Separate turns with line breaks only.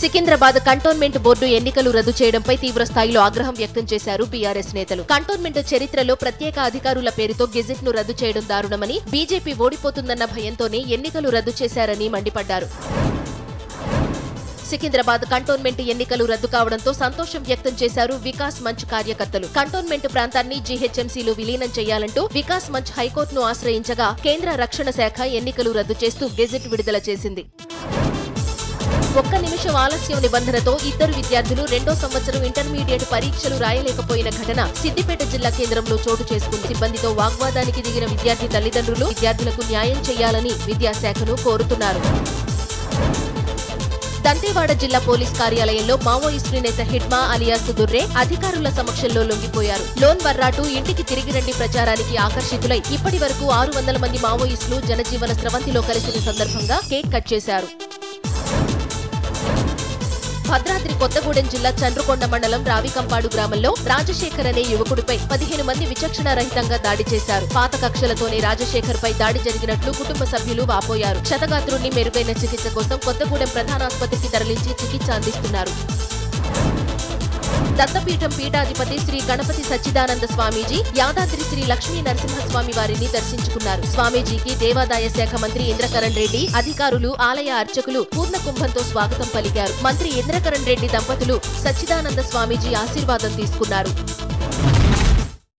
Secunderabad cantonment board ఎన్నికలు రద్దు చేయడంపై తీవ్ర స్థాయిలో ఆగ్రహం వ్యక్తం చేశారు బీఆర్ఎస్ నేతలు కంటోన్మెంట్ చరిత్రలో ప్రత్యేక అధికారుల పేరుతో గెజెట్ ను రద్దు చేయడం దారుణమని బీజేపీ ఓడిపోతుందన్న భయంతోనే ఎన్నికలు రద్దు చేశారని మండిపడ్డారు సికింద్రాబాద్ కంటోన్మెంట్ ఎన్నికలు రద్దు కావడంతో సంతోషం వ్యక్తం చేశారు వికాస్ మంచ్ కార్యకర్తలు కంటోన్మెంట్ ప్రాంతాన్ని జీహెచ్ఎంసీలో విలీనం చేయాలంటూ వికాస్ మంచ్ హైకోర్టును ఆశ్రయించగా కేంద్ర రక్షణ శాఖ ఎన్నికలు రద్దు చేస్తూ గెజెట్ విడుదల చేసింది ఒక్క నిమిషం ఆలస్యం నిబంధనతో ఇద్దరు విద్యార్థులు రెండో సంవత్సరం ఇంటర్మీడియట్ పరీక్షలు రాయలేకపోయిన ఘటన సిద్దిపేట జిల్లా కేంద్రంలో చోటు చేసుకుంది సిబ్బందితో వాగ్వాదానికి దిగిన విద్యార్థి తల్లిదండ్రులు విద్యార్థులకు న్యాయం చేయాలని విద్యాశాఖను కోరుతున్నారు దంతేవాడ జిల్లా పోలీస్ కార్యాలయంలో మావోయిస్టు నేత హిడ్మా అలియాస్ దుర్రే అధికారుల సమక్షంలో లొంగిపోయారు లోన్ వర్రాటు ఇంటికి తిరిగి రండి ప్రచారానికి ఆకర్షితులై ఇప్పటి వరకు ఆరు వందల మంది మావోయిస్టులు జనజీవన స్రవంతిలో కలిసిన సందర్భంగా కేక్ కట్ చేశారు భద్రాద్రి కొత్తగూడెం జిల్లా చండ్రుకొండ మండలం రావికంపాడు గ్రామంలో రాజశేఖర్ అనే యువకుడిపై పదిహేను మంది విచక్షణ రహితంగా దాడి చేశారు పాత కక్షలతోనే రాజశేఖర్ పై దాడి జరిగినట్లు కుటుంబ సభ్యులు వాపోయారు క్షతగాత్రుణ్ణి మెరుగైన చికిత్స కోసం కొత్తగూడెం ప్రధానాసుపత్రికి తరలించి చికిత్స అందిస్తున్నారు దత్తపీఠం పీఠాధిపతి శ్రీ గణపతి సచ్చిదానంద స్వామీజీ యాదాద్రి శ్రీ లక్ష్మీ నరసింహస్వామి వారిని దర్శించుకున్నారు స్వామీజీకి దేవాదాయ శాఖ మంత్రి ఇంద్రకరణ్ రెడ్డి అధికారులు ఆలయ అర్చకులు పూర్ణ కుంభంతో స్వాగతం పలికారు మంత్రి ఇంద్రకరణ్ రెడ్డి దంపతులు సచ్చిదానంద స్వామీజీ ఆశీర్వాదం తీసుకున్నారు